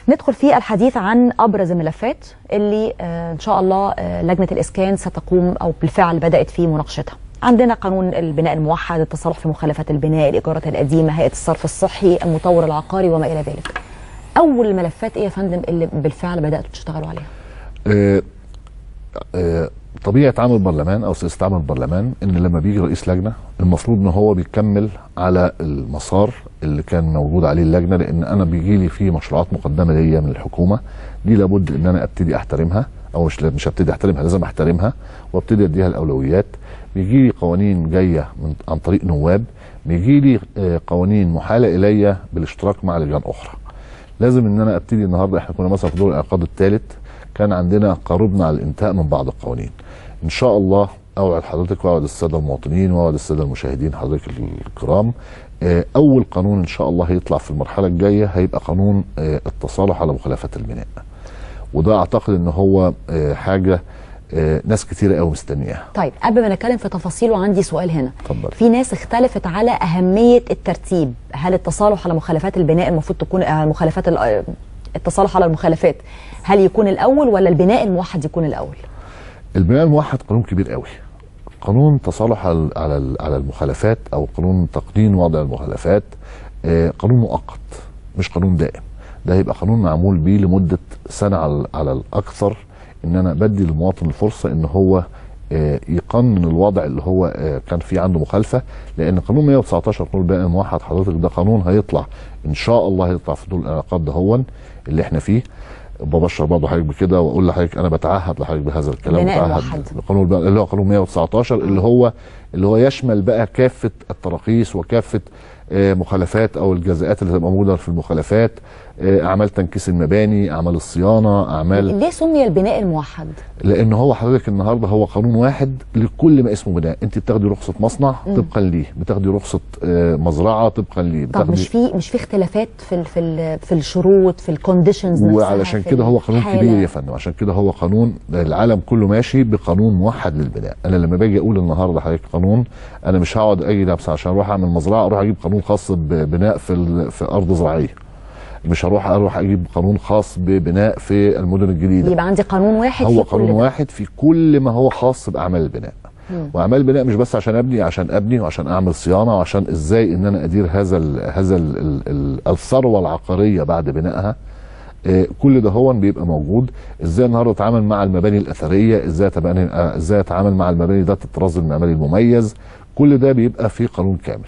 ندخل في الحديث عن ابرز الملفات اللي آه، ان شاء الله آه، لجنه الاسكان ستقوم او بالفعل بدات في مناقشتها. عندنا قانون البناء الموحد، التصالح في مخالفات البناء، الايجارات القديمه، هيئه الصرف الصحي، المطور العقاري وما الى ذلك. اول الملفات ايه يا فندم اللي بالفعل بداتوا تشتغلوا عليها؟ آه، آه، طبيعه عمل البرلمان او سياسه عمل البرلمان ان لما بيجي رئيس لجنه المفروض ان هو بيكمل على المسار اللي كان موجود عليه اللجنه لان انا بيجي لي في مشروعات مقدمه ليا من الحكومه دي لابد ان انا ابتدي احترمها او مش مش هبتدي احترمها لازم احترمها وابتدي اديها الاولويات بيجي لي قوانين جايه من عن طريق نواب بيجي لي آه، قوانين محاله الي بالاشتراك مع لجان اخرى لازم ان انا ابتدي النهارده احنا كنا مثلا في دور الانعقاد الثالث كان عندنا قربنا على الانتهاء من بعض القوانين ان شاء الله اوعد حضرتك واوعد الساده المواطنين واوعد الساده المشاهدين حضرتك الكرام آه، اول قانون ان شاء الله هيطلع في المرحله الجايه هيبقى قانون آه، التصالح على مخالفات البناء وده اعتقد ان هو آه، حاجه آه، ناس كتيره قوي مستنياها طيب قبل ما نتكلم في تفاصيله عندي سؤال هنا اتفضل. في ناس اختلفت على اهميه الترتيب هل التصالح على مخالفات البناء المفروض تكون آه، مخالفات ال- آه، التصالح على المخالفات هل يكون الاول ولا البناء الموحد يكون الاول البناء الموحد قانون كبير قوي قانون تصالح على على على المخالفات او قانون تقنين وضع المخالفات آه، قانون مؤقت مش قانون دائم ده هيبقى قانون معمول بيه لمده سنه على على الاكثر ان انا بدي للمواطن الفرصه ان هو آه، يقنن الوضع اللي هو آه، كان فيه عنده مخالفه لان قانون 119 قانون البناء الموحد حضرتك ده قانون هيطلع ان شاء الله هيطلع في دول الانعقاد ده هون اللي احنا فيه ببشر برضه حضرتك بكده واقول لحضرتك انا بتعهد لحضرتك بهذا الكلام البناء بتعهد الموحد. قانون البناء اللي هو قانون 119 اللي هو اللي هو يشمل بقى كافه التراخيص وكافه آه، مخالفات او الجزاءات اللي هتبقى موجوده في المخالفات آه، اعمال تنكيس المباني اعمال الصيانه اعمال ليه سمي البناء الموحد لان هو حضرتك النهارده هو قانون واحد لكل ما اسمه بناء انت بتاخدي رخصه مصنع طبقا ليه بتاخدي رخصه آه، مزرعه طبقا ليه طب بتاخدي مش في مش في اختلافات في ال في ال في الشروط في الكونديشنز وعلشان كده هو قانون كبير يا فندم عشان كده هو قانون العالم كله ماشي بقانون موحد للبناء انا لما باجي اقول النهارده حضرتك قانون انا مش هقعد اجي نفسي عشان اروح اعمل مزرعه اروح اجيب قانون خاص ببناء في ال- في ارض زراعيه مش هروح اروح اجيب قانون خاص ببناء في المدن الجديده يبقى عندي قانون واحد هو في قانون كل ده. واحد في كل ما هو خاص باعمال البناء واعمال البناء مش بس عشان ابني عشان ابني وعشان اعمل صيانه وعشان ازاي ان انا ادير هذا ال هذا ال ال ال الثروه العقاريه بعد بنائها آه، كل ده هو بيبقى موجود ازاي النهارده اتعامل مع المباني الاثريه ازاي اتبني آه، ازاي اتعامل مع المباني ذات الطراز المعماري المميز كل ده بيبقى في قانون كامل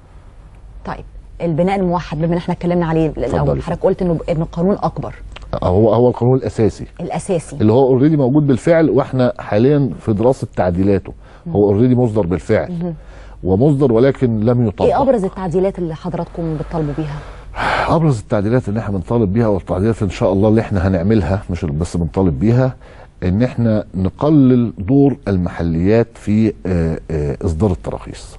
طيب البناء الموحد بما ان احنا اتكلمنا عليه الاول اتفضلي. حضرتك قلت انه انه قانون اكبر هو هو القانون الاساسي الاساسي اللي هو اوريدي موجود بالفعل واحنا حاليا في دراسه تعديلاته هو اوريدي مصدر بالفعل ومصدر ولكن لم يطبق ايه ابرز التعديلات اللي حضراتكم بتطالبوا بيها ابرز التعديلات اللي احنا بنطالب بيها والتعديلات ان شاء الله اللي احنا هنعملها مش بس بنطالب بيها ان احنا نقلل دور المحليات في آه، آه، اصدار التراخيص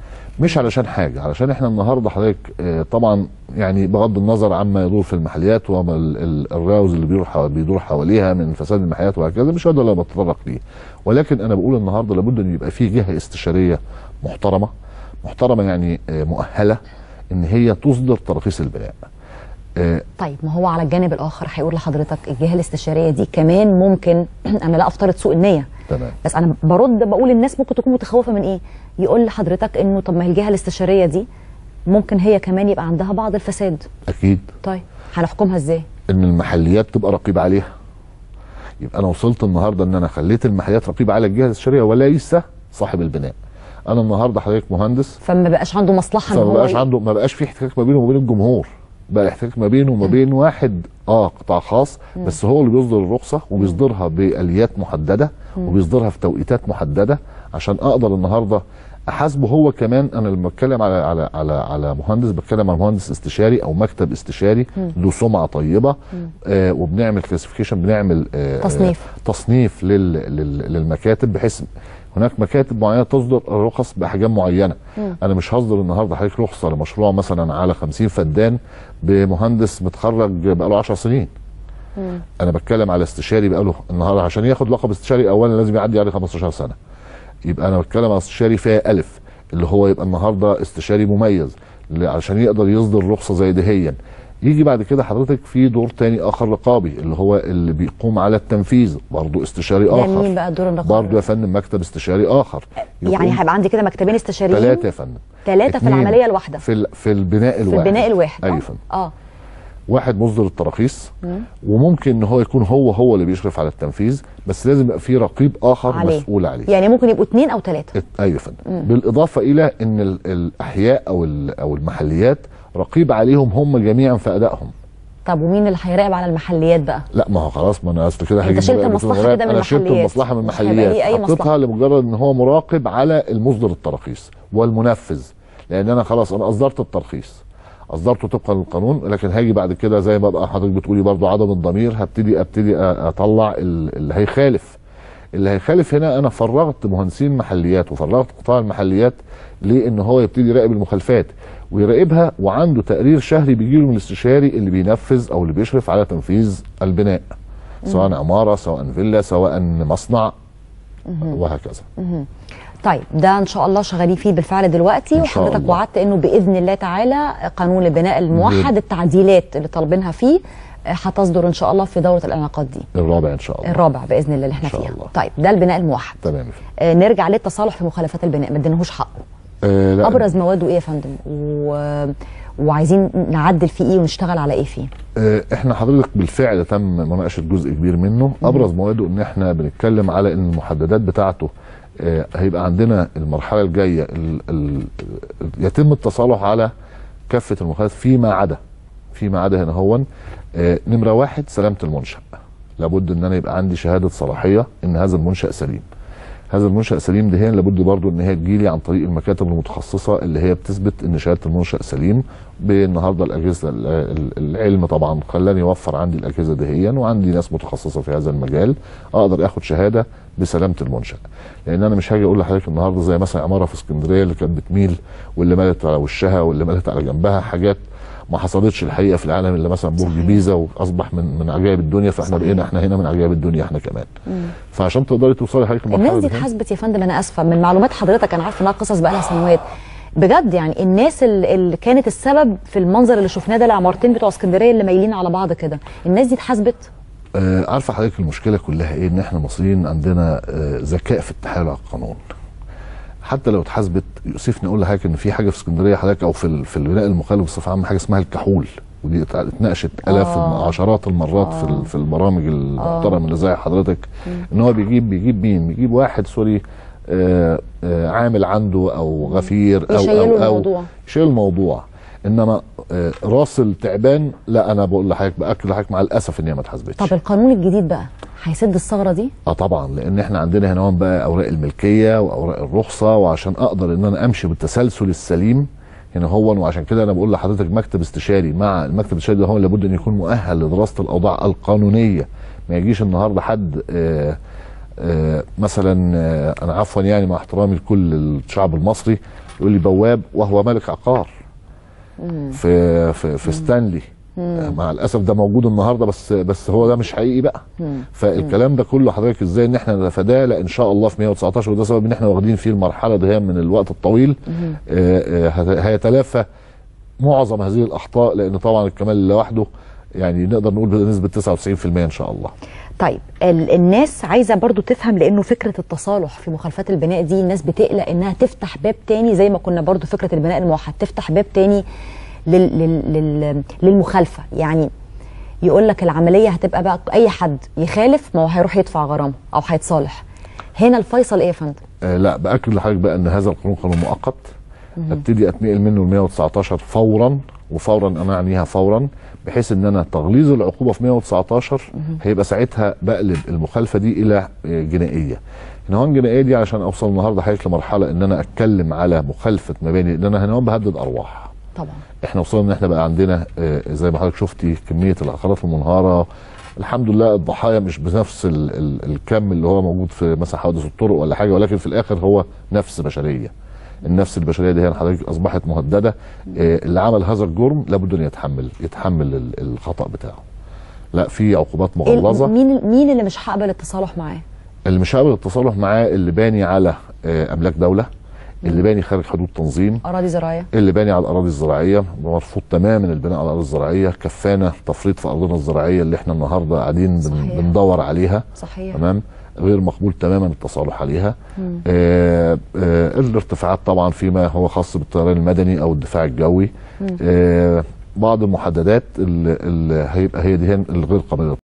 مش علشان حاجه علشان احنا النهارده حضرتك آه، طبعا يعني بغض النظر عما يدور في المحليات وما ال- ال- الراوز اللي بيدور حوا- بيدور حواليها من فساد المحليات وهكذا مش هذا اللي بتطرق ليه ولكن انا بقول النهارده لابد ان يبقى في جهه استشاريه محترمه محترمه يعني آه، مؤهله ان هي تصدر تراخيص البناء آه، طيب ما هو على الجانب الاخر هيقول لحضرتك الجهه الاستشاريه دي كمان ممكن انا لا افترض سوء النيه تمام بس انا برد بقول الناس ممكن تكون متخوفه من ايه يقول لحضرتك انه طب ما هي الجهه الاستشاريه دي ممكن هي كمان يبقى عندها بعض الفساد اكيد طيب هنحكمها ازاي ان المحليات تبقى رقيب عليها يبقى انا وصلت النهارده ان انا خليت المحليات رقيب على الجهه الاستشاريه وليس صاحب البناء انا النهارده حضرتك مهندس فما بقاش عنده مصلحه ان فما هو بقاش ي- عنده ما بقاش في احتكاك ما بينه وما بين الجمهور بقى احتكاك ما بينه وما بين واحد اه قطاع خاص بس هو اللي بيصدر الرخصه وبيصدرها باليات محدده وبيصدرها في توقيتات محدده عشان اقدر النهارده احاسبه هو كمان انا لما بتكلم على على على على مهندس بتكلم على مهندس استشاري او مكتب استشاري له سمعه طيبه آه وبنعمل كلاسيفيكيشن بنعمل آه تصنيف. آه تصنيف لل لل للمكاتب بحيث هناك مكاتب معينه تصدر رخص باحجام معينه انا مش هصدر النهارده حضرتك رخصه لمشروع مثلا على 50 فدان بمهندس متخرج بقاله 10 سنين انا بتكلم على استشاري بقاله النهارده عشان ياخد لقب استشاري اولا لازم يعدي عليه 15 سنه يبقى انا بتكلم على استشاري فيها الف اللي هو يبقى النهارده استشاري مميز ل- عشان يقدر يصدر رخصه زي دهيا يجي بعد كده حضرتك في دور تاني اخر رقابي اللي هو اللي بيقوم على التنفيذ برضه استشاري ده اخر مين بقى الدور الرقابي؟ برضه يا فندم مكتب استشاري اخر يعني هيبقى عندي كده مكتبين استشاريين ثلاثه يا فندم ثلاثة في اتنين العملية الواحدة في ال- في البناء في الواحد البناء الواحد ايوه آه. يا فندم اه واحد مصدر التراخيص وممكن ان هو يكون هو هو اللي بيشرف على التنفيذ بس لازم يبقى في رقيب اخر عليه. مسؤول عليه يعني ممكن يبقوا اثنين او ثلاثة ات- ايوه يا فندم بالاضافه الى ان ال- الاحياء او ال- او المحليات رقيب عليهم هم جميعا في ادائهم طب ومين اللي هيراقب على المحليات بقى؟ لا ما هو خلاص ما انا اصل كده أنت هجيب شلت مراقبة المصلحة المراقب. كده من انا شلت المحليات. المصلحه من مش هيبقى المحليات ليه أي حطيتها مصلحة. لمجرد ان هو مراقب على المصدر التراخيص والمنفذ لان انا خلاص انا اصدرت الترخيص اصدرته طبقا للقانون لكن هاجي بعد كده زي ما بقى حضرتك بتقولي برضو عدم الضمير هبتدي ابتدي أ- اطلع ال- اللي هيخالف اللي هيخالف هنا انا فرغت مهندسين محليات وفرغت قطاع المحليات لان هو يبتدي يراقب المخالفات ويراقبها وعنده تقرير شهري بيجي له من الاستشاري اللي بينفذ او اللي بيشرف على تنفيذ البناء سواء عماره سواء فيلا سواء مصنع وهكذا طيب ده ان شاء الله شغالين فيه بالفعل دلوقتي إن شاء وحضرتك الله. وعدت انه باذن الله تعالى قانون البناء الموحد التعديلات اللي طالبينها فيه آه، هتصدر ان شاء الله في دوره الانعقاد دي الرابع ان شاء الله الرابع باذن الله اللي احنا إن شاء فيها الله. طيب ده البناء الموحد تمام آه نرجع للتصالح في مخالفات البناء ما اديناهوش حقه آه لا ابرز مواده ايه يا فندم و... وعايزين نعدل فيه ايه ونشتغل على ايه فيه آه، احنا حضرتك بالفعل تم مناقشه جزء كبير منه ابرز مواده ان احنا بنتكلم على ان المحددات بتاعته آه، هيبقى عندنا المرحله الجايه ال ال يتم التصالح على كافه المخالفات فيما عدا فيما عدا هنا هو آه، نمره واحد سلامه المنشا لابد ان انا يبقى عندي شهاده صلاحيه ان هذا المنشا سليم هذا المنشأ سليم دهيا لابد برضو ان هي تجيلي عن طريق المكاتب المتخصصة اللي هي بتثبت ان شهادة المنشأ سليم بالنهارده الاجهزة ال- ال- العلم طبعا خلاني يوفر عندي الاجهزة دهيا وعندي ناس متخصصة في هذا المجال اقدر اخد شهادة بسلامة المنشأ لان انا مش هاجي اقول لحضرتك النهارده زي مثلا عمارة في اسكندرية اللي كانت بتميل واللي مالت على وشها واللي مالت على جنبها حاجات ما حصلتش الحقيقه في العالم الا مثلا برج صحيح. بيزا واصبح من من عجائب الدنيا فاحنا صحيح. بقينا احنا هنا من عجائب الدنيا احنا كمان فعشان تقدري توصلي لحضرتك المرحله الناس دي دي اتحاسبت يا فندم انا اسفه من معلومات حضرتك انا عارفه انها قصص بقى لها سنوات بجد يعني الناس ال- اللي كانت السبب في المنظر اللي شفناه ده العمارتين بتوع اسكندريه اللي مايلين على بعض كده الناس دي اتحاسبت آه عارفه حضرتك المشكله كلها ايه ان احنا المصريين عندنا آه ذكاء في التحايل على القانون حتى لو اتحاسبت يؤسفني اقول لحضرتك ان في حاجه في اسكندريه حضرتك او في ال- في البناء المخالف بصفه عامه حاجه اسمها الكحول ودي ات- اتناقشت الاف آه. عشرات المرات في ال- في البرامج المحترمه اللي زي حضرتك ان هو بيجيب بيجيب مين؟ بيجيب واحد سوري آه آه عامل عنده او غفير او يشيلوا او او الموضوع. يشيل الموضوع انما آه راس التعبان لا انا بقول لحضرتك باكد لحضرتك مع الاسف ان هي ما اتحاسبتش طب القانون الجديد بقى هيسد الثغره دي اه طبعا لان احنا عندنا هنا هون بقى اوراق الملكيه واوراق الرخصه وعشان اقدر ان انا امشي بالتسلسل السليم هنا هو وعشان كده انا بقول لحضرتك مكتب استشاري مع المكتب الاستشاري ده هو لابد ان يكون مؤهل لدراسه الاوضاع القانونيه ما يجيش النهارده حد آه آه مثلا آه انا عفوا يعني مع احترامي لكل الشعب المصري يقول لي بواب وهو ملك عقار في في في ستانلي مع الاسف ده موجود النهارده بس بس هو ده مش حقيقي بقى فالكلام ده كله حضرتك ازاي ان احنا نتفاداه لا ان شاء الله في 119 وده سبب ان احنا واخدين فيه المرحله دي من الوقت الطويل آه، آه، هت- هيتلافى معظم هذه الاخطاء لان طبعا الكمال لوحده يعني نقدر نقول بنسبه 99% ان شاء الله طيب ال- الناس عايزه برضو تفهم لانه فكره التصالح في مخالفات البناء دي الناس بتقلق انها تفتح باب تاني زي ما كنا برضو فكره البناء الموحد تفتح باب تاني لل لل لل للمخالفه يعني يقول لك العمليه هتبقى بقى اي حد يخالف ما هو هيروح يدفع غرامه او هيتصالح هنا الفيصل ايه يا فندم آه لا باكد لحضرتك بقى ان هذا القانون قانون مؤقت ابتدي اتنقل منه ل 119 فورا وفورا انا اعنيها فورا بحيث ان انا تغليظ العقوبه في 119 هيبقى ساعتها بقلب المخالفه دي الى آه، جنائيه. هنا هون جنائيه دي عشان اوصل النهارده حضرتك لمرحله ان انا اتكلم على مخالفه مباني لان انا هنا هون بهدد ارواح. طبعا احنا وصلنا ان احنا بقى عندنا آه، زي ما حضرتك شفتي كميه العقارات المنهاره الحمد لله الضحايا مش بنفس ال ال الكم اللي هو موجود في مثلا حوادث الطرق ولا حاجه ولكن في الاخر هو نفس بشريه النفس البشريه دي هنا حضرتك اصبحت مهدده آه، اللي عمل هذا الجرم لابد ان يتحمل يتحمل ال- الخطا بتاعه لا في عقوبات إيه مغلظه مين مين اللي مش هقبل التصالح معاه اللي مش قابل التصالح معاه اللي باني على آه، املاك دوله اللي باني خارج حدود تنظيم اراضي زراعيه اللي باني على الاراضي الزراعيه مرفوض تماما البناء على الاراضي الزراعيه كفانا تفريط في ارضنا الزراعيه اللي احنا النهارده قاعدين بن صحيح. بندور عليها صحيح تمام غير مقبول تماما التصالح عليها آه آه الارتفاعات طبعا فيما هو خاص بالطيران المدني او الدفاع الجوي آه بعض المحددات اللي, اللي هيبقى هي دي هي الغير قابله